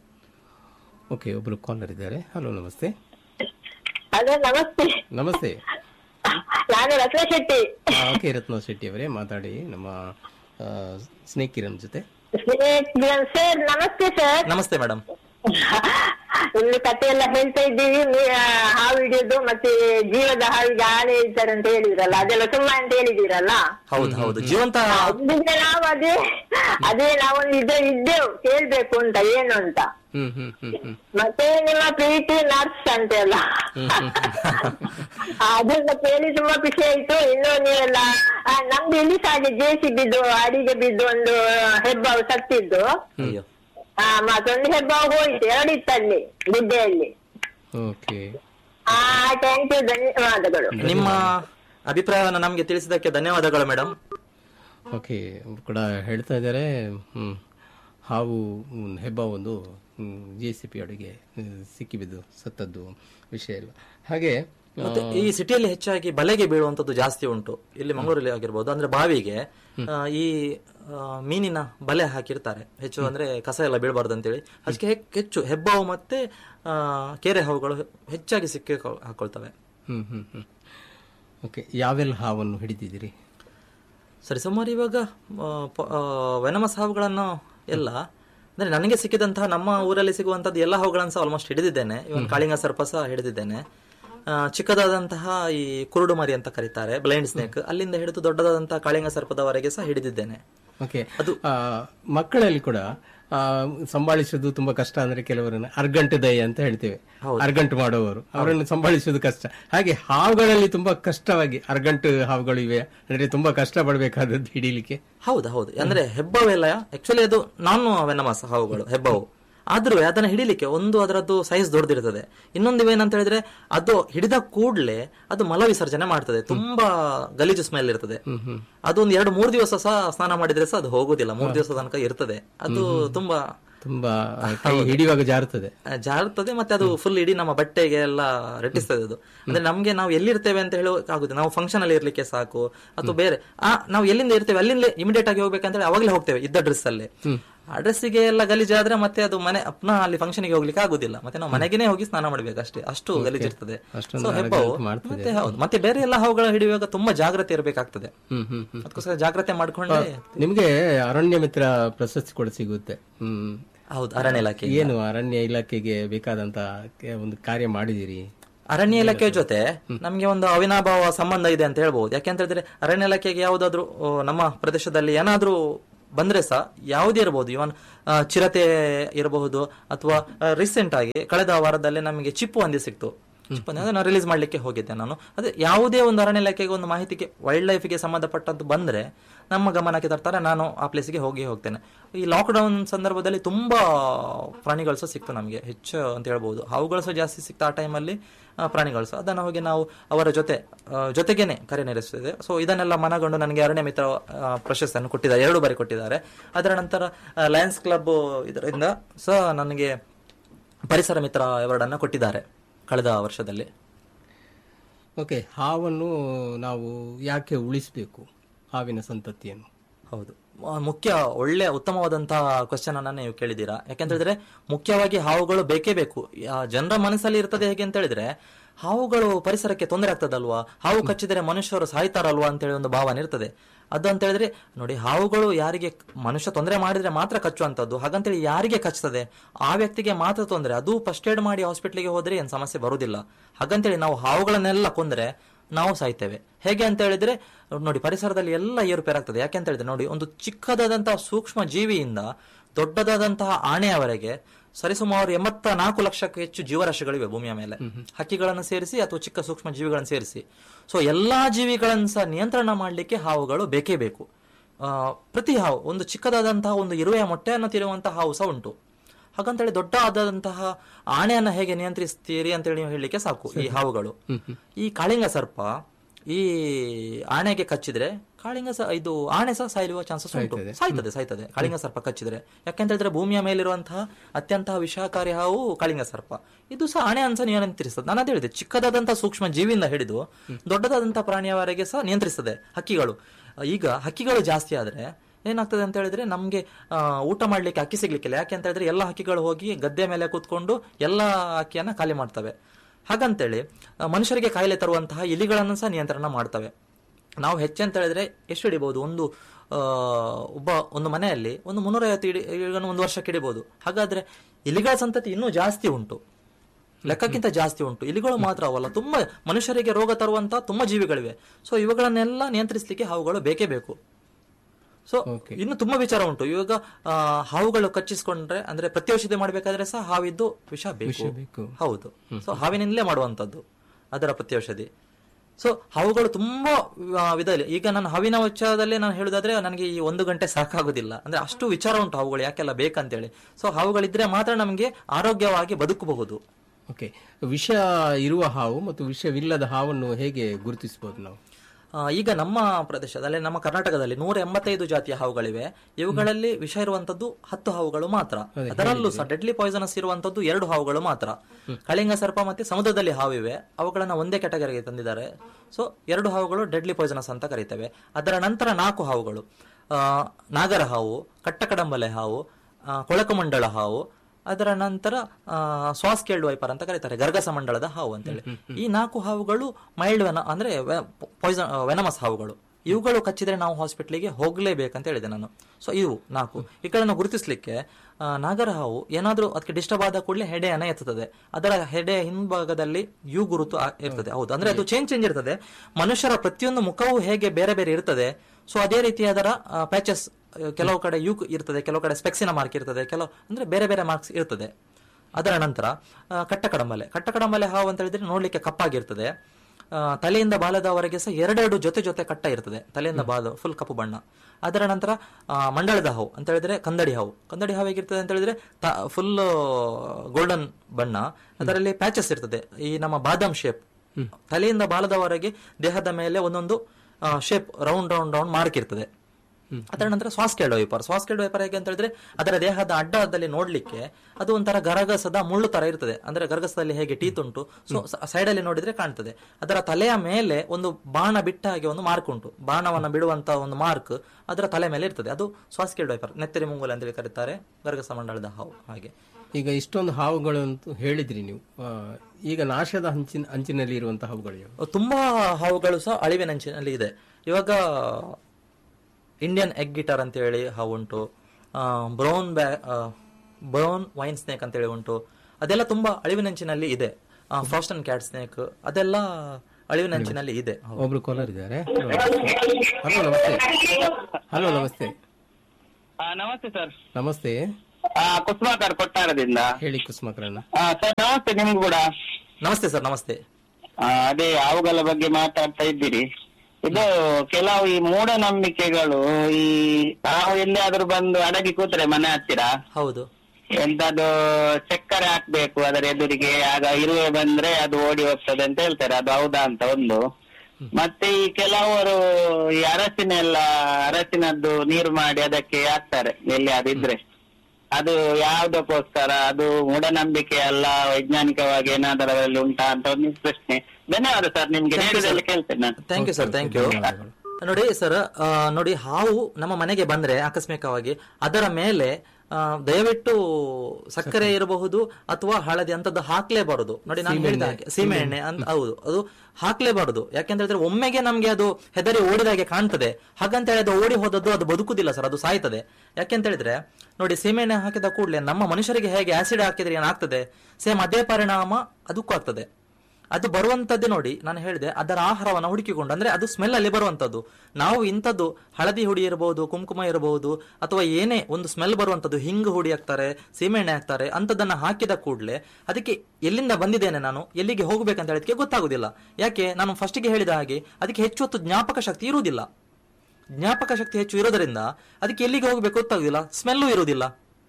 ಓಕೆ ಒಬ್ರು ಕಾಲರ್ ಇದ್ದಾರೆ ಹಲೋ ನಮಸ್ತೆ ಹಲೋ ನಮಸ್ತೆ ನಮಸ್ತೆ ನಾನು ರತ್ನ ಶೆಟ್ಟಿ ಓಕೆ ರತ್ನ ಶೆಟ್ಟಿ ಅವರೇ ಮಾತಾಡಿ ನಮ್ಮ ಸ್ನೇಕ್ ಕಿರಣ್ ಜೊತೆ ಸರ್ ನಮಸ್ತೆ ಸರ್ ನಮಸ್ತೆ ಮೇಡಮ್ ಒಂದು ಕತೆ ಎಲ್ಲ ಹೇಳ್ತಾ ಇದ್ದೀವಿ ನೀ- ಆ, ಹಾವು ಹಿಡಿಯೋದು ಮತ್ತೆ ಜೀವದ ಹಾವಿಗೆ ಆನೆ ಇದ್ದಾರೆ ಅಂತ ಹೇಳಿದ್ರಲ್ಲ ಅದೆಲ್ಲ ಸುಮ್ಮ ಅಂತ ಹೇಳಿದಿರಲ್ಲ ಹೌದು ಹೌದು ಜೀವಂತ ಅದ್ರಿಂದ ನಾವು ಅದೇ ಅದೇ ನಾವೊಂದು ಇದ್ರೆ ಇದ್ದೇವು ಕೇಳ್ಬೇಕು ಅಂತ ಏನು ಅಂತ ಹ್ಮ್ ಹ್ಮ್ ಹ್ಮ್ ಹ್ಮ್ ಮತ್ತೆ ನಿಮ್ಮ ಪ್ರೀತಿ ನರ್ಸ್ ಅಂತೆಲ್ಲ ಅದನ್ನ ಕೇಳಿ ತುಂಬಾ ಖುಷಿ ಆಯ್ತು ಇನ್ನು ನೀವೆಲ್ಲ ಆ, ನಮ್ದು ಇಲ್ಲಿ ಸಹ ಹಾಗೆ ಜೇಸಿ ಬಿದ್ದು ಅಡಿಗೆ ಬಿದ್ದು ಒಂದು ಹೆಬ್ಬಾವು ಸತ್ತಿದ್ದು ಅಯ್ಯೋ ಆ, ಮತ್ತೊಂದು ಹೆಬ್ಬಾವು ಹೋಯ್ತು ಎರಡಿತ್ತಲ್ಲಿ ಗುಡ್ಡೆಯಲ್ಲಿ ಓಕೆ ಆ ಥ್ಯಾಂಕ್ ಯು ಧನ್ಯವಾದಗಳು ನಿಮ್ಮ ಅಭಿಪ್ರಾಯವನ್ನು ನಮಗೆ ತಿಳಿಸಿದ್ದಕ್ಕೆ ಧನ್ಯವಾದಗಳು ಮೇಡಮ್ ಓಕೆ ಅವ್ರು ಕೂಡ ಹೇಳ್ತಾ ಇದ್ದಾರೆ ಹ್ಮ್, ಹಾವು ಹ್ಮ್, ಹೆಬ್ಬ ಒಂದು ಜಿ ಸಿ ಪಿ ಅಡುಗೆ ಸಿಕ್ಕಿಬಿದ್ದು ಸತ್ತದ್ದು ವಿಷಯ ಇಲ್ಲ ಹಾಗೆ ಆ, ಮತ್ತೆ ಈ ಸಿಟಿಯಲ್ಲಿ ಹೆಚ್ಚಾಗಿ ಬಲೆಗೆ ಬೀಳುವಂತದ್ದು ಜಾಸ್ತಿ ಉಂಟು ಇಲ್ಲಿ ಮಂಗಳೂರಲ್ಲಿ ಆಗಿರ್ಬೋದು ಅಂದ್ರೆ ಬಾವಿಗೆ ಆ, ಈ ಆ, ಮೀನಿನ ಬಲೆ ಹಾಕಿರ್ತಾರೆ ಹೆಚ್ಚು ಅಂದ್ರೆ ಕಸ ಎಲ್ಲ ಬೀಳಬಾರ್ದು ಅಂತೇಳಿ ಅದಕ್ಕೆ ಹೆಕ್- ಹೆಚ್ಚು ಹೆಬ್ಬಾವು ಮತ್ತೆ ಆ, ಕೆರೆ ಹಾವುಗಳು ಹೆಚ್ಚಾಗಿ ಸಿಕ್ಕಿ ಹಾಕೊಳ್ತವೆ ಹ್ಮ್ ಹ್ಮ್ ಹ್ಮ್ ಓಕೆ ಯಾವೆಲ್ಲ ಹಾವನ್ನು ಹಿಡಿದಿದ್ದೀರಿ ಸರಿಸುಮಾರು ಇವಾಗ ವೆನಮಸ್ ಹಾವುಗಳನ್ನು ಎಲ್ಲ ಅಂದ್ರೆ ನನಗೆ ಸಿಕ್ಕಿದಂತಹ ನಮ್ಮ ಊರಲ್ಲಿ ಸಿಗುವಂತದ್ದು ಎಲ್ಲ ಹಾವುಗಳನ್ನು ಸಹ ಆಲ್ಮೋಸ್ಟ್ ಹಿಡಿದಿದ್ದೇನೆ ಇವನ್ ಕಾಳಿಂಗ ಸರ್ಪ ಸಹ ಹಿಡಿದಿದ್ದೇನೆ ಆ, ಚಿಕ್ಕದಾದಂತಹ ಈ ಕುರುಡು ಮರಿ ಅಂತ ಕರೀತಾರೆ ಬ್ಲೈಂಡ್ ಸ್ನೇಕ್ ಅಲ್ಲಿಂದ ಹಿಡಿದು ದೊಡ್ಡದಾದಂತಹ ಕಾಳಿಂಗ ಸರ್ಪದವರೆಗೆ ಸಹ ಹಿಡಿದಿದ್ದೇನೆ ಓಕೆ ಆ, ಮಕ್ಕಳಲ್ಲಿ ಕೂಡ ಆ, ಸಂಭಾಳಿಸೋದು ತುಂಬಾ ಕಷ್ಟ ಅಂದ್ರೆ ಕೆಲವರನ್ನ ಅರ್ಗಂಟು ದಯ ಅಂತ ಹೇಳ್ತೇವೆ ಅರ್ಗಂಟು ಮಾಡುವವರು ಅವರನ್ನು ಸಂಭಾಳಿಸೋದು ಕಷ್ಟ ಹಾಗೆ ಹಾವುಗಳಲ್ಲಿ ತುಂಬಾ ಕಷ್ಟವಾಗಿ ಅರ್ಗಂಟು ಹಾವುಗಳು ಇವೆ ಅಂದ್ರೆ ತುಂಬಾ ಕಷ್ಟ ಪಡಬೇಕಾದದ್ದು ಹಿಡೀಲಿಕ್ಕೆ ಹೌದು ಹೌದು ಅಂದ್ರೆ ಹೆಬ್ಬಾವೆಲ್ಲ ಆಕ್ಚುಲಿ ಅದು ನಾನ್ ವೆನಮಸ್ ಹಾವುಗಳು ಹೆಬ್ಬಾವು ಆದ್ರೂ ಅದನ್ನ ಹಿಡಿಲಿಕ್ಕೆ ಒಂದು ಅದರದ್ದು ಸೈಜ್ ದೊಡ್ಡದಿರ್ತದೆ ಇನ್ನೊಂದು ಏನಂತ ಹೇಳಿದ್ರೆ ಅದು ಹಿಡಿದ ಕೂಡ್ಲೆ ಅದು ಮಲ ವಿಸರ್ಜನೆ ಮಾಡ್ತದೆ ತುಂಬಾ ಗಲೀಜು ಸ್ಮೆಲ್ ಇರ್ತದೆ ಅದು ಒಂದು ಎರಡು ಮೂರು ದಿವಸ ಸಹ ಸ್ನಾನ ಮಾಡಿದ್ರೆ ಸಹ ಅದು ಹೋಗುದಿಲ್ಲ ಮೂರು ದಿವಸ ತನಕ ಇರ್ತದೆ ಅದು ತುಂಬಾ ತುಂಬಾ ಕೈ ಹಿಡಿಯುವಾಗ ಜಾರುತ್ತದೆ ಆ, ಜಾರುತ್ತದೆ ಮತ್ತೆ ಅದು ಫುಲ್ ಇಡೀ ನಮ್ಮ ಬಟ್ಟೆಗೆ ಎಲ್ಲ ರೆಟ್ಟಿಸ್ತದೆ ಅದು ಅಂದ್ರೆ ನಮ್ಗೆ ನಾವು ಎಲ್ಲಿರ್ತೇವೆ ಅಂತ ಹೇಳೋಕ್ಕಾಗುತ್ತೆ ನಾವು ಫಂಕ್ಷನ್ ಅಲ್ಲಿ ಇರ್ಲಿಕ್ಕೆ ಸಾಕು ಅಥವಾ ಬೇರೆ ಆ ನಾವು ಎಲ್ಲಿಂದ ಇರ್ತೇವೆ ಅಲ್ಲಿಂದ ಇಮಿಡಿಯೇಟ್ ಆಗಿ ಹೋಗ್ಬೇಕಂತ ಹೇಳಿ ಅವಾಗಲೇ ಹೋಗ್ತೇವೆ ಇದ್ದ ಡ್ರೆಸ್ ಅಲ್ಲಿ ಆ ಡ್ರೆಸ್ಸಿಗೆ ಎಲ್ಲ ಗಲೀಜಾದ್ರೆ ಮತ್ತೆ ಅದು ಮನೆ ಪುನಃ ಅಲ್ಲಿ ಫಂಕ್ಷನ್ ಗೆ ಹೋಗ್ಲಿಕ್ಕೆ ಆಗುದಿಲ್ಲ ಮತ್ತೆ ನಾವು ಮನೆಗೇನೆ ಹೋಗಿ ಸ್ನಾನ ಮಾಡ್ಬೇಕು ಅಷ್ಟೇ ಅಷ್ಟು ಗಲೀಜಿರ್ತದೆ ಅಷ್ಟೊಂದು So, ಹೆಬ್ಬಾವು ಮಾಡ್ತದೆ. ಮತ್ತೆ ಹೌದು ಮತ್ತೆ ಬೇರೆ ಎಲ್ಲ ಹಾವುಗಳ ಹಿಡಿಯುವಾಗ ತುಂಬಾ ಜಾಗ್ರತೆ ಇರಬೇಕಾಗ್ತದೆ ಹ್ಮ್ ಹ್ಮ್ ಹ್ಮ್ ಅದಕ್ಕೋಸ್ಕರ ಜಾಗ್ರತೆ ಮಾಡ್ಕೊಂಡ್ರೆ ನಿಮ್ಗೆ ಅರಣ್ಯ ಮಿತ್ರ ಪ್ರಶಸ್ತಿ ಕೂಡ ಸಿಗುತ್ತೆ ಹ್ಮ್ ಹೌದು ಅರಣ್ಯ ಇಲಾಖೆ ಏನು ಅರಣ್ಯ ಇಲಾಖೆಗೆ ಬೇಕಾದಂತ ಕೆ- ಒಂದು ಕಾರ್ಯ ಮಾಡಿದಿರಿ ಅರಣ್ಯ ಇಲಾಖೆ ಜೊತೆ ನಮ್ಗೆ ಒಂದು ಅವಿನಾಭಾವ ಸಂಬಂಧ ಇದೆ ಅಂತ ಹೇಳ್ಬಹುದು ಯಾಕೆಂತ ಹೇಳಿದ್ರೆ ಅರಣ್ಯ ಇಲಾಖೆಗೆ ಯಾವ್ದಾದ್ರು ಆ, ನಮ್ಮ ಪ್ರದೇಶದಲ್ಲಿ ಏನಾದ್ರೂ ಬಂದ್ರೆ ಸಹ ಯಾವುದೇ ಇರಬಹುದು ಇವನ್ ಚಿರತೆ ಇರಬಹುದು ಅಥವಾ ರೀಸೆಂಟ್ ಆಗಿ ಕಳೆದ ವಾರದಲ್ಲಿ ನಮಗೆ ಚಿಪ್ಪು ಹಂದಿ ಸಿಕ್ತು ಚಿಪ್ಪು ಹಂದಿ ನಾನು ರಿಲೀಸ್ ಮಾಡ್ಲಿಕ್ಕೆ ಹೋಗಿದ್ದೆ ನಾನು ಅದೇ ಯಾವುದೇ ಒಂದು ಅರಣ್ಯ ಇಲಾಖೆಗೆ ಒಂದು ಮಾಹಿತಿಗೆ ವೈಲ್ಡ್ ಲೈಫ್ಗೆ ಸಂಬಂಧಪಟ್ಟಂತ ಬಂದ್ರೆ ನಮ್ಮ ಗಮನಕ್ಕೆ ತರ್ತಾರೆ ನಾನು ಆ ಪ್ಲೇಸ್ಗೆ ಹೋಗಿ ಹೋಗ್ತೇನೆ ಈ ಲಾಕ್ಡೌನ್ ಸಂದರ್ಭದಲ್ಲಿ ತುಂಬಾ ಪ್ರಾಣಿಗಳು ಸಹ ಸಿಕ್ತು ನಮಗೆ ಹೆಚ್ಚು ಅಂತ ಹೇಳ್ಬೋದು ಹಾವುಗಳು ಸಹ ಜಾಸ್ತಿ ಸಿಕ್ತು ಆ ಟೈಮಲ್ಲಿ ಪ್ರಾಣಿಗಳು ಸಹ ಅದನ್ನು ಹೋಗಿ ನಾವು ಅವರ ಜೊತೆ ಆ, ಜೊತೆಗೇನೆ ಕಾರ್ಯನಿರ್ವಹಿಸಿದೆ ಸೊ ಇದನ್ನೆಲ್ಲ ಮನಗೊಂಡು ನನಗೆ ಅರಣ್ಯ ಮಿತ್ರ ಆ, ಪ್ರಶಸ್ತಿಯನ್ನು ಕೊಟ್ಟಿದ್ದಾರೆ ಎರಡು ಬಾರಿ ಕೊಟ್ಟಿದ್ದಾರೆ ಅದರ ನಂತರ ಲಯನ್ಸ್ ಕ್ಲಬ್ ಇದರಿಂದ ಸಹ ನನಗೆ ಪರಿಸರ ಮಿತ್ರ ಅವಾರ್ಡ್ ಅನ್ನು ಕೊಟ್ಟಿದ್ದಾರೆ ಕಳೆದ ವರ್ಷದಲ್ಲಿ ಓಕೆ ಹಾವನ್ನು ನಾವು ಯಾಕೆ ಉಳಿಸಬೇಕು ಹಾವಿನ ಸಂತತಿಯನ್ನು ಹೌದು ಆ, ಮುಖ್ಯ ಒಳ್ಳೆ ಉತ್ತಮವಾದಂತಹ ಕ್ವಶನ್ ಅನ್ನ ನೀವು ಕೇಳಿದ್ದೀರಾ ಯಾಕೆಂತಂದ್ರೆ ಮುಖ್ಯವಾಗಿ ಹಾವುಗಳು ಬೇಕೇ ಬೇಕು ಜನರ ಮನಸ್ಸಲ್ಲಿ ಇರ್ತದೆ ಹೇಗೆ ಅಂತ ಹೇಳಿದ್ರೆ ಹಾವುಗಳು ಪರಿಸರಕ್ಕೆ ತೊಂದರೆ ಆಗ್ತದಲ್ವಾ ಹಾವು ಕಚ್ಚಿದರೆ ಮನುಷ್ಯರು ಸಾಯ್ತಾರಲ್ವಾ ಅಂತ ಹೇಳಿ ಒಂದು ಭಾವನೆ ಇರ್ತದೆ ಅದು ಅಂತ ಹೇಳಿದ್ರೆ ನೋಡಿ ಹಾವುಗಳು ಯಾರಿಗೆ ಮನುಷ್ಯ ತೊಂದರೆ ಮಾಡಿದ್ರೆ ಮಾತ್ರ ಕಚ್ಚುವಂತದ್ದು ಹಾಗಂತೇಳಿ ಯಾರಿಗೆ ಕಚ್ತದೆ ಆ ವ್ಯಕ್ತಿಗೆ ಮಾತ್ರ ತೊಂದರೆ ಅದು ಫಸ್ಟ್ ಏಡ್ ಮಾಡಿ ಹಾಸ್ಪಿಟ್ಲಿಗೆ ಹೋದ್ರೆ ಏನ್ ಸಮಸ್ಯೆ ಬರುದಿಲ್ಲ ಹಾಗಂತೇಳಿ ನಾವು ಹಾವುಗಳನ್ನೆಲ್ಲ ಕೊಂದ್ರೆ ನಾವು ಸಾಯ್ತೇವೆ ಹೇಗೆ ಅಂತ ಹೇಳಿದ್ರೆ ನೋಡಿ ಪರಿಸರದಲ್ಲಿ ಎಲ್ಲ ಏರುಪೇರಾಗ್ತದೆ ಯಾಕೆ ಅಂತ ಹೇಳಿದ್ರೆ ನೋಡಿ ಒಂದು ಚಿಕ್ಕದಾದಂತಹ ಸೂಕ್ಷ್ಮ ಜೀವಿಯಿಂದ ದೊಡ್ಡದಾದಂತಹ ಆಣೆಯವರೆಗೆ ಸರಿಸುಮಾರು ಎಂಬತ್ತ ನಾಲ್ಕು ಲಕ್ಷಕ್ಕೂ ಹೆಚ್ಚು ಜೀವರಾಶಿಗಳಿವೆ ಭೂಮಿಯ ಮೇಲೆ ಹಕ್ಕಿಗಳನ್ನು ಸೇರಿಸಿ ಅಥವಾ ಚಿಕ್ಕ ಸೂಕ್ಷ್ಮ ಜೀವಿಗಳನ್ನು ಸೇರಿಸಿ ಸೊ ಎಲ್ಲಾ ಜೀವಿಗಳನ್ನು ಸಹ ನಿಯಂತ್ರಣ ಮಾಡಲಿಕ್ಕೆ ಹಾವುಗಳು ಬೇಕೇ ಬೇಕು ಆ, ಪ್ರತಿ ಹಾವು ಒಂದು ಚಿಕ್ಕದಾದಂತಹ ಒಂದು ಇರುವೆಯ ಮೊಟ್ಟೆಯನ್ನು ತಿರುವಂತಹ ಹಾವು ಸಹ ಉಂಟು ಹಾಗಂತೇಳಿ ದೊಡ್ಡ ಆದಂತಹ ಆಣೆಯನ್ನ ಹೇಗೆ ನಿಯಂತ್ರಿಸ್ತೀರಿ ಅಂತೇಳಿ ನೀವು ಹೇಳಲಿಕ್ಕೆ ಸಾಕು ಈ ಹಾವುಗಳು ಈ ಕಾಳಿಂಗ ಸರ್ಪ ಈ ಆಣೆಗೆ ಕಚ್ಚಿದ್ರೆ ಕಾಳಿಂಗ ಸ ಇದು ಆಣೆ ಸಹ ಸಾಯುವ ಚಾನ್ಸಸ್ ಉಂಟು ಸಾಯ್ತದೆ ಸಾಯ್ತದೆ ಕಾಳಿಂಗ ಸರ್ಪ ಕಚ್ಚಿದ್ರೆ ಯಾಕೆಂತ ಹೇಳಿದ್ರೆ ಭೂಮಿಯ ಮೇಲಿರುವಂತಹ ಅತ್ಯಂತ ವಿಷಾಕಾರಿ ಹಾವು ಕಾಳಿಂಗ ಸರ್ಪ ಇದು ಸಹ ಆಣೆ ಅನ್ಸ ನಿಯಂತ್ರಿಸ್ತದೆ ನಾನು ಅದೇ ಹೇಳಿದೆ ಚಿಕ್ಕದಾದಂತಹ ಸೂಕ್ಷ್ಮ ಜೀವಿಯಿಂದ ಹಿಡಿದು ದೊಡ್ಡದಾದಂತಹ ಪ್ರಾಣಿಯವರೆಗೆ ಸಹ ನಿಯಂತ್ರಿಸ್ತದೆ ಹಕ್ಕಿಗಳು ಈಗ ಹಕ್ಕಿಗಳು ಜಾಸ್ತಿ ಆದ್ರೆ ಏನಾಗ್ತದೆ ಅಂತ ಹೇಳಿದ್ರೆ ನಮ್ಗೆ ಆ, ಊಟ ಮಾಡ್ಲಿಕ್ಕೆ ಅಕ್ಕಿ ಸಿಗ್ಲಿಕ್ಕಿಲ್ಲ ಯಾಕೆ ಅಂತ ಹೇಳಿದ್ರೆ ಎಲ್ಲ ಹಕ್ಕಿಗಳು ಹೋಗಿ ಗದ್ದೆ ಮೇಲೆ ಕೂತ್ಕೊಂಡು ಎಲ್ಲ ಅಕ್ಕಿಯನ್ನ ಖಾಲಿ ಮಾಡ್ತವೆ ಹಾಗಂತೇಳಿ ಆ, ಮನುಷ್ಯರಿಗೆ ಕಾಯಿಲೆ ತರುವಂತಹ ಇಲಿಗಳನ್ನು ಸಹ ನಿಯಂತ್ರಣ ಮಾಡ್ತವೆ ನಾವು ಹೆಚ್ಚಂತ ಹೇಳಿದ್ರೆ ಎಷ್ಟು ಹಿಡಿಬಹುದು ಒಂದು ಆ, ಒಬ್ಬ ಒಂದು ಮನೆಯಲ್ಲಿ ಒಂದು ಮುನ್ನೂರೈವತ್ತು ಇಡಿ ಇಲಿಗಳನ್ನು ಒಂದು ವರ್ಷಕ್ಕೆ ಹಿಡಿಬಹುದು ಹಾಗಾದ್ರೆ ಇಲಿಗಳ ಸಂತತಿ ಇನ್ನೂ ಜಾಸ್ತಿ ಉಂಟು ಲೆಕ್ಕಕ್ಕಿಂತ ಜಾಸ್ತಿ ಉಂಟು ಇಲಿಗಳು ಮಾತ್ರ ಅವಲ್ಲ ತುಂಬಾ ಮನುಷ್ಯರಿಗೆ ರೋಗ ತರುವಂತಹ ತುಂಬಾ ಜೀವಿಗಳಿವೆ ಸೊ ಇವುಗಳನ್ನೆಲ್ಲ ನಿಯಂತ್ರಿಸಲಿಕ್ಕೆ ಹಾವುಗಳು ಬೇಕೇ ಬೇಕು ಸೊ ಇನ್ನು ತುಂಬಾ ವಿಚಾರ ಉಂಟು ಇವಾಗ ಆ, ಹಾವುಗಳು ಕಚ್ಚಿಸ್ಕೊಂಡ್ರೆ ಅಂದ್ರೆ ಪ್ರತ್ಯೌಷಧಿ ಮಾಡ್ಬೇಕಾದ್ರೆ ಸಹ ಹಾವಿದ್ದು ವಿಷ ಬೇಕು ಬೇಕು. ಹೌದು ಸೊ ಹಾವಿನಿಂದಲೇ ಮಾಡುವಂತದ್ದು ಅದರ ಪ್ರತ್ಯೌಷಧಿ ಸೊ ಹಾವುಗಳು ತುಂಬಾ ಆ, ವಿಧ ಇದೆ ಈಗ ನಾನು ಹಾವಿನ ವಿಚಾರದಲ್ಲಿ ನಾನು ಹೇಳುದಾದ್ರೆ ನನಗೆ ಈ ಒಂದು ಗಂಟೆ ಸಾಕಾಗುದಿಲ್ಲ ಅಂದ್ರೆ ಅಷ್ಟು ವಿಚಾರ ಉಂಟು ಹಾವುಗಳು ಯಾಕೆಲ್ಲ ಬೇಕಂತೇಳಿ ಸೊ ಹಾವುಗಳಿದ್ರೆ ಮಾತ್ರ ನಮಗೆ ಆರೋಗ್ಯವಾಗಿ ಬದುಕಬಹುದು ಓಕೆ ವಿಷ ಇರುವ ಹಾವು ಮತ್ತು ವಿಷವಿಲ್ಲದ ಹಾವನ್ನು ಹೇಗೆ ಗುರುತಿಸಬಹುದು ನಾವು ಆ, ಈಗ ನಮ್ಮ ಪ್ರದೇಶದಲ್ಲಿ ನಮ್ಮ ಕರ್ನಾಟಕದಲ್ಲಿ ನೂರ ಎಂಬತ್ತೈದು ಜಾತಿಯ ಹಾವುಗಳಿವೆ ಇವುಗಳಲ್ಲಿ ವಿಷ ಇರುವಂತದ್ದು ಹತ್ತು ಹಾವುಗಳು ಮಾತ್ರ ಅದರಲ್ಲೂ ಸಹ ಡೆಡ್ಲಿ ಪಾಯ್ಸನಸ್ ಇರುವಂತದ್ದು ಎರಡು ಹಾವುಗಳು ಮಾತ್ರ ಕಳಿಂಗ ಸರ್ಪ ಮತ್ತೆ ಸಮುದ್ರದಲ್ಲಿ ಹಾವಿವೆ ಅವುಗಳನ್ನ ಒಂದೇ ಕೆಟಗರಿಗೆ ತಂದಿದ್ದಾರೆ ಸೊ ಎರಡು ಹಾವುಗಳು ಡೆಡ್ಲಿ ಪಾಯ್ಸನಸ್ ಅಂತ ಕರೀತೇವೆ ಅದರ ನಂತರ ನಾಲ್ಕು ಹಾವುಗಳು ಆ, ನಾಗರ ಹಾವು ಕಟ್ಟಕಡಂಬಲೆ ಹಾವು ಆ, ಕೊಳಕಮಂಡಳ ಹಾವು ಅದರ ನಂತರ ಆ, ಶ್ವಾಸ್ ಕೇಳು ವೈಪರ್ ಅಂತ ಕರೀತಾರೆ ಗರ್ಗಸ ಮಂಡಳದ ಹಾವು ಅಂತೇಳಿ ಈ ನಾಲ್ಕು ಹಾವುಗಳು ಮೈಲ್ಡ್ ವೆನ ಅಂದ್ರೆ ಪಾಯ್ಸನ್ ವೆನಮಸ್ ಹಾವುಗಳು ಇವುಗಳು ಕಚ್ಚಿದ್ರೆ ನಾವು ಹಾಸ್ಪಿಟ್ಲಿಗೆ ಹೋಗ್ಲೇಬೇಕಂತ ಹೇಳಿದೆ ನಾನು ಸೊ ಇವು ನಾಲ್ಕು ಇವುಗಳನ್ನು ಗುರುತಿಸ್ಲಿಕ್ಕೆ ಆ, ನಾಗರ ಹಾವು ಏನಾದ್ರೂ ಅದಕ್ಕೆ ಡಿಸ್ಟರ್ಬ್ ಆದ ಕೂಡಲೇ ಹೆಡೆಯನ್ನ ಎತ್ತುತ್ತದೆ ಅದರ ಹೆಡೆ ಹಿಂಭಾಗದಲ್ಲಿ ಯು ಗುರುತು ಆ- ಇರ್ತದೆ ಹೌದು ಅಂದ್ರೆ ಅದು ಚೇಂಜ್ ಚೇಂಜ್ ಇರ್ತದೆ ಮನುಷ್ಯರ ಪ್ರತಿಯೊಂದು ಮುಖವು ಹೇಗೆ ಬೇರೆ ಬೇರೆ ಇರ್ತದೆ ಸೊ ಅದೇ ರೀತಿ ಅದರ ಪ್ಯಾಚಸ್ ಕೆಲವು ಕಡೆ ಯು ಇರ್ತದೆ ಕೆಲವು ಕಡೆ ಸ್ಪೆಕ್ಸಿನ ಮಾರ್ಕ್ ಇರ್ತದೆ ಕೆಲವು ಅಂದ್ರೆ ಬೇರೆ ಬೇರೆ ಮಾರ್ಕ್ಸ್ ಇರ್ತದೆ ಅದರ ನಂತರ ಆ, ಕಟ್ಟಕಡಂಬಲೆ ಕಟ್ಟಕಡಂಬಲೆ ಹಾವು ಅಂತ ಹೇಳಿದ್ರೆ ನೋಡ್ಲಿಕ್ಕೆ ಕಪ್ಪಾಗಿರ್ತದೆ ಆ, ತಲೆಯಿಂದ ಬಾಲದವರೆಗೆ ಸಹ ಎರಡೆರಡು ಜೊತೆ ಜೊತೆ ಕಟ್ಟ ಇರ್ತದೆ ತಲೆಯಿಂದ ಬಾಲ ಫುಲ್ ಕಪ್ಪು ಬಣ್ಣ ಅದರ ನಂತರ ಆ, ಮಂಡಳದ ಹಾವು ಅಂತ ಹೇಳಿದ್ರೆ ಕಂದಡಿ ಹಾವು ಕಂದಡಿ ಹಾವು ಹೇಗಿರ್ತದೆ ಅಂತ ಹೇಳಿದ್ರೆ ಫುಲ್ ಗೋಲ್ಡನ್ ಬಣ್ಣ ಅದರಲ್ಲಿ ಪ್ಯಾಚಸ್ ಇರ್ತದೆ ಈ ನಮ್ಮ ಬಾದಾಮ್ ಶೇಪ್ ತಲೆಯಿಂದ ಬಾಲದವರೆಗೆ ದೇಹದ ಮೇಲೆ ಒಂದೊಂದು shape round round round mark ಇರ್ತದೆ ಅದರ ನಂತರ ಸ್ವಾಸ್ಕೇಲ್ಡ್ ವೈಪರ್ ಸ್ವಾಸ್ಕೇಲ್ಡ್ ವೈಪರ್ ಹೇಗೆ ಅಂತ ಹೇಳಿದ್ರೆ ಅದರ ದೇಹದ ಅಡ್ಡದಲ್ಲಿ ನೋಡ್ಲಿಕ್ಕೆ ಅದು ಒಂಥರ ಗರಗಸದ ಮುಳ್ಳು ತರ ಇರ್ತದೆ ಅಂದ್ರೆ ಗರಗಸದಲ್ಲಿ ಹೇಗೆ ಟೀತ್ ಉಂಟು ಸೊ ಸೈಡ್ ಅಲ್ಲಿ ನೋಡಿದ್ರೆ ಕಾಣ್ತದೆ ಅದರ ತಲೆಯ ಮೇಲೆ ಒಂದು ಬಾಣ ಬಿಟ್ಟ ಹಾಗೆ ಒಂದು ಮಾರ್ಕ್ ಉಂಟು ಬಾಣವನ್ನ ಬಿಡುವಂತ ಒಂದು ಮಾರ್ಕ್ ಅದರ ತಲೆ ಮೇಲೆ ಇರ್ತದೆ ಅದು ಸ್ವಾಸ್ಕೇಲ್ಡ್ ವೈಪರ್ ನೆತ್ತರಿ ಮುಂಗುಲ ಅಂತೇಳಿ ಕರೀತಾರೆ ಗರಗಸ ಮಂಡಳದ ಹಾವು ಹಾಗೆ ಈಗ ಇಷ್ಟೊಂದು ಹಾವುಗಳು ಅಂತ ಹೇಳಿದ್ರಿ ನೀವು ಆ, ಈಗ ನಾಶದ ಹಂಚಿನ ಅಂಚಿನಲ್ಲಿ ಇರುವಂತಹ ಹಾವುಗಳು ಯಾವು? ತುಂಬಾ ಹಾವುಗಳು ಸಹ ಅಳಿವಿನಂಚಿನಲ್ಲಿ ಇದೆ ಇವಾಗ ಇಂಡಿಯನ್ ಎಗ್ ಗಿಟರ್ ಅಂತ ಹೇಳಿ ಹಾವು ಉಂಟು ಬ್ರೌನ್ ಬ್ಯಾ ಬ್ರೌನ್ ವೈನ್ ಸ್ನೇಕ್ ಅಂತ ಹೇಳಿ ಉಂಟು ಅದೆಲ್ಲ ತುಂಬಾ ಅಳಿವಿನಂಚಿನಲ್ಲಿ ಇದೆ ಫ್ರಾಸ್ಟ್ ಅಂಡ್ ಕ್ಯಾಟ್ ಸ್ನೇಕ್ ಅದೆಲ್ಲ ಅಳಿವಿನಂಚಿನಲ್ಲಿ ಇದೆ ಹೌದು. ಒಬ್ರು ಕಾಲರ್ ಇದ್ದಾರೆ ಹಲೋ ನಮಸ್ತೆ ಹಲೋ ನಮಸ್ತೆ ಆ, ನಮಸ್ತೆ ಸರ್ ನಮಸ್ತೆ ಆ, ಕುಸುಮಾಕರ್ ಕೊಟ್ಟಾರದಿಂದ ಹೇಳಿ ಕುಸುಮಕರಣ್ಣ ಆ, ಸರ್ ನಮಸ್ತೆ ನಿಮ್ಗೂ ಕೂಡ ನಮಸ್ತೆ ಸರ್ ನಮಸ್ತೆ ಆ, ಅದೇ ಅವುಗಳ ಬಗ್ಗೆ ಮಾತಾಡ್ತಾ ಇದ್ದೀರಿ ಇದು ಕೆಲವು ಈ ಮೂಢನಂಬಿಕೆಗಳು ಈ ನಾವು ಎಲ್ಲಿಯಾದ್ರೂ ಬಂದು ಅಡಗಿ ಕೂತ್ರೆ ಮನೆ ಹತ್ತಿರ ಹೌದು ಎಂತದು ಚಕ್ಕರೆ ಹಾಕ್ಬೇಕು ಅದರ ಎದುರಿಗೆ ಆಗ ಇರುವೆ ಬಂದ್ರೆ ಅದು ಓಡಿ ಹೋಗ್ತದೆ ಅಂತ ಹೇಳ್ತಾರೆ ಅದು ಹೌದಾ ಅಂತ ಒಂದು ಮತ್ತೆ ಈ ಕೆಲವರು ಈ ಅರಸಿನೆಲ್ಲ ಅರಸಿನದ್ದು ನೀರು ಮಾಡಿ ಅದಕ್ಕೆ ಹಾಕ್ತಾರೆ ಎಲ್ಲಿ ಅದಿದ್ರೆ ಅದು ಯಾವ್ದಕ್ಕೋಸ್ಕರ ಅದು ಮೂಢನಂಬಿಕೆ ಅಲ್ಲ ವೈಜ್ಞಾನಿಕವಾಗಿ ಏನಾದರೂ ಅದರಲ್ಲಿ ಉಂಟಾ ಅಂತ ಒಂದು ಪ್ರಶ್ನೆ ಧನ್ಯವಾದ ಸರ್ ನಿಮ್ಗೆ ರೇಡಿಯೋದಲ್ಲಿ ಕೇಳ್ತೇನೆ ನಾನು thank you sir thank you ನೋಡಿ ಸರ್ ನೋಡಿ ಹಾವು ನಮ್ಮ ಮನೆಗೆ ಬಂದ್ರೆ ಆಕಸ್ಮಿಕವಾಗಿ ಅದರ ಮೇಲೆ ಆ, ದಯವಿಟ್ಟು ಸಕ್ಕರೆ ಇರಬಹುದು ಅಥವಾ ಹಳದಿ ಅಂತದ್ದು ಹಾಕ್ಲೇಬಾರದು ನೋಡಿ ನಾನು ಹೇಳಿದ ಹಾಗೆ ಸೀಮೆ ಎಣ್ಣೆ ಅಂತ ಹೌದು ಅದು ಹಾಕ್ಲೇಬಾರದು ಯಾಕೆಂತ ಹೇಳಿದ್ರೆ ಒಮ್ಮೆಗೆ ನಮ್ಗೆ ಅದು ಹೆದರಿ ಓಡಿದ ಹಾಗೆ ಕಾಣ್ತದೆ ಹಾಗಂತ ಹೇಳಿ ಅದು ಓಡಿ ಹೋದದ್ದು ಅದು ಬದುಕುದಿಲ್ಲ ಸರ್ ಅದು ಸಾಯ್ತದೆ ಯಾಕೆಂತ ಹೇಳಿದ್ರೆ ನೋಡಿ ಸೀಮೆಎಣ್ಣೆ ಹಾಕಿದ ಕೂಡಲೇ ನಮ್ಮ ಮನುಷ್ಯರಿಗೆ ಹೇಗೆ ಆಸಿಡ್ ಹಾಕಿದ್ರೆ ಏನಾಗ್ತದೆ ಸೇಮ್ ಅದೇ ಪರಿಣಾಮ ಅದಕ್ಕೂ ಆಗ್ತದೆ ಅದು ಬರುವಂತದ್ದೇ ನೋಡಿ ನಾನು ಹೇಳಿದೆ ಅದರ ಆಹಾರವನ್ನು ಹುಡುಕಿಕೊಂಡು ಅಂದ್ರೆ ಅದು ಸ್ಮೆಲ್ ಅಲ್ಲಿ ಬರುವಂತದ್ದು ನಾವು ಇಂಥದ್ದು ಹಳದಿ ಹುಡಿ ಇರಬಹುದು ಕುಂಕುಮ ಇರಬಹುದು ಅಥವಾ ಏನೇ ಒಂದು ಸ್ಮೆಲ್ ಬರುವಂತದ್ದು ಹಿಂಗು ಹುಡಿ ಹಾಕ್ತಾರೆ ಸೀಮೆಎಣ್ಣೆ ಹಾಕ್ತಾರೆ ಅಂತದನ್ನ ಹಾಕಿದ ಕೂಡಲೇ ಅದಕ್ಕೆ ಎಲ್ಲಿಂದ ಬಂದಿದ್ದೇನೆ ನಾನು ಎಲ್ಲಿಗೆ ಹೋಗ್ಬೇಕಂತ ಹೇಳಿದಕ್ಕೆ ಗೊತ್ತಾಗುದಿಲ್ಲ ಯಾಕೆ ನಾನು ಫಸ್ಟಿಗೆ ಹೇಳಿದ ಹಾಗೆ ಅದಕ್ಕೆ ಹೆಚ್ಚು ಹೊತ್ತು ಜ್ಞಾಪಕ ಶಕ್ತಿ ಇರುವುದಿಲ್ಲ ಜ್ಞಾಪಕ ಶಕ್ತಿ ಹೆಚ್ಚು ಇರೋದರಿಂದ ಅದಕ್ಕೆ ಎಲ್ಲಿಗೆ ಹೋಗ್ಬೇಕು ಗೊತ್ತಾಗುದಿಲ್ಲ ಸ್ಮೆಲ್ಲು ಇರುವುದಿಲ್ಲ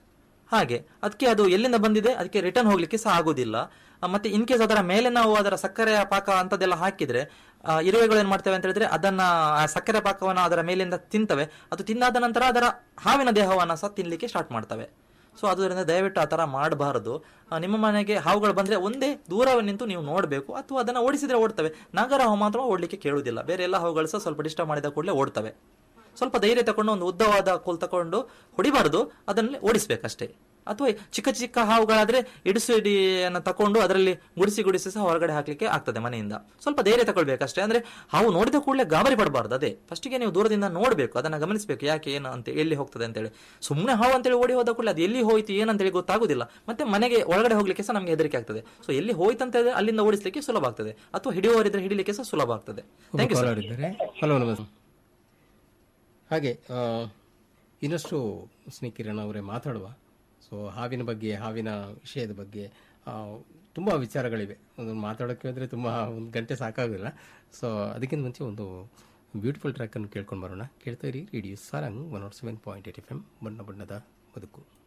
ಹಾಗೆ ಅದಕ್ಕೆ ಅದು ಎಲ್ಲಿಂದ ಬಂದಿದೆ ಅದಕ್ಕೆ ರಿಟರ್ನ್ ಹೋಗ್ಲಿಕ್ಕೆ ಸಹ ಆಗುದಿಲ್ಲ ಆ, ಮತ್ತೆ ಇನ್ ಕೇಸ್ ಅದರ ಮೇಲೆ ನಾವು ಅದರ ಸಕ್ಕರೆಯ ಪಾಕ ಅಂತದೆಲ್ಲ ಹಾಕಿದ್ರೆ ಆ, ಇರುವೆಗಳು ಏನ್ ಮಾಡ್ತವೆ ಅಂತ ಹೇಳಿದ್ರೆ ಅದನ್ನ ಆ ಸಕ್ಕರೆ ಪಾಕವನ್ನ ಅದರ ಮೇಲಿಂದ ತಿಂತವೆ ಅದು ತಿನ್ನಾದ ನಂತರ ಅದರ ಹಾವಿನ ದೇಹವನ್ನ ಸಹ ತಿನ್ಲಿಕ್ಕೆ ಸ್ಟಾರ್ಟ್ ಮಾಡ್ತವೆ ಸೊ ಅದರಿಂದ ದಯವಿಟ್ಟು ಆ ತರ ಮಾಡಬಾರದು ನಿಮ್ಮ ಮನೆಗೆ ಹಾವುಗಳು ಬಂದ್ರೆ ಒಂದೇ ದೂರವೇ ನಿಂತು ನೀವು ನೋಡಬೇಕು ಅಥವಾ ಅದನ್ನ ಓಡಿಸಿದ್ರೆ ಓಡ್ತವೆ ನಾಗರ ಹಾವು ಮಾತ್ರ ಓಡ್ಲಿಕ್ಕೆ ಕೇಳುವುದಿಲ್ಲ ಬೇರೆ ಎಲ್ಲ ಹಾವುಗಳು ಸಹ ಸ್ವಲ್ಪ ಡಿಸ್ಟರ್ಬ್ ಮಾಡಿದ ಕೂಡಲೇ ಓಡ್ತವೆ ಸ್ವಲ್ಪ ಧೈರ್ಯ ತಗೊಂಡು ಒಂದು ಉದ್ದವಾದ ಕೋಲ್ ತಗೊಂಡು ಹೊಡಿಬಾರದು ಅದನ್ನೇ ಓಡಿಸ್ಬೇಕಷ್ಟೇ ಅಥವಾ ಚಿಕ್ಕ ಚಿಕ್ಕ ಹಾವುಗಳಾದ್ರೆ ಇಡಿಸು ಇಡಿಯನ್ನು ತಕೊಂಡು ಅದರಲ್ಲಿ ಗುಡಿಸಿ ಗುಡಿಸಿ ಸಹ ಹೊರಗಡೆ ಹಾಕ್ಲಿಕ್ಕೆ ಆಗ್ತದೆ ಮನೆಯಿಂದ ಸ್ವಲ್ಪ ಧೈರ್ಯ ತಗೊಳ್ಬೇಕಷ್ಟೇ ಅಂದ್ರೆ ಹಾವು ನೋಡಿದ ಕೂಡಲೇ ಗಾಬರಿ ಪಡಬಾರ್ದು ಅದೇ ಫಸ್ಟಿಗೆ ನೀವು ದೂರದಿಂದ ನೋಡಬೇಕು ಅದನ್ನ ಗಮನಿಸಬೇಕು ಯಾಕೆ ಏನು ಅಂತ ಎಲ್ಲಿ ಹೋಗ್ತದೆ ಅಂತೇಳಿ ಸುಮ್ಮನೆ ಹಾವು ಅಂತೇಳಿ ಓಡಿ ಹೋದ ಕೂಡಲೇ ಅದು ಎಲ್ಲಿ ಹೋಯ್ತು ಏನಂತೇಳಿ ಗೊತ್ತಾಗುದಿಲ್ಲ ಮತ್ತೆ ಮನೆಗೆ ಒಳಗಡೆ ಹೋಗ್ಲಿಕ್ಕೆ ಸಹ ನಮಗೆ ಹೆದರಿಕೆ ಆಗ್ತದೆ ಸೊ ಎಲ್ಲಿ ಹೋಯ್ತು ಅಂತ ಹೇಳಿದ್ರೆ ಅಲ್ಲಿಂದ ಓಡಿಸ್ಲಿಕ್ಕೆ ಸುಲಭ ಆಗ್ತದೆ ಅಥವಾ ಹಿಡಿಯುವವರಿದ್ರೆ ಹಿಡಿಲಿಕ್ಕೆ ಸಹ ಸುಲಭ ಆಗ್ತದೆ ಥ್ಯಾಂಕ್ ಯು ಸರ್ ಕಾಲರ್ ಇದ್ದಾರೆ ಹಲೋ ನಮಸ್ತೆ ಹಾಗೆ ಆ, ಇನ್ನಷ್ಟು ಸ್ನೇಹಿತರನ್ನ ಅವರೇ ಮಾತಾಡುವ ಸೊ ಹಾವಿನ ಬಗ್ಗೆ ಹಾವಿನ ವಿಷಯದ ಬಗ್ಗೆ ಆ, ತುಂಬ ವಿಚಾರಗಳಿವೆ ಅದನ್ನು ಮಾತಾಡೋಕ್ಕೆ ಹೋದರೆ ತುಂಬ ಒಂದು ಗಂಟೆ ಸಾಕಾಗೋದಿಲ್ಲ ಸೊ ಅದಕ್ಕಿಂತ ಮುಂಚೆ ಒಂದು ಬ್ಯೂಟಿಫುಲ್ ಟ್ರ್ಯಾಕನ್ನು ಕೇಳ್ಕೊಂಡು ಬರೋಣ ಕೇಳ್ತಾ ಇರಿ radio Saarang one naught seven point eight F M ಬಣ್ಣ ಬಣ್ಣದ ಬದುಕು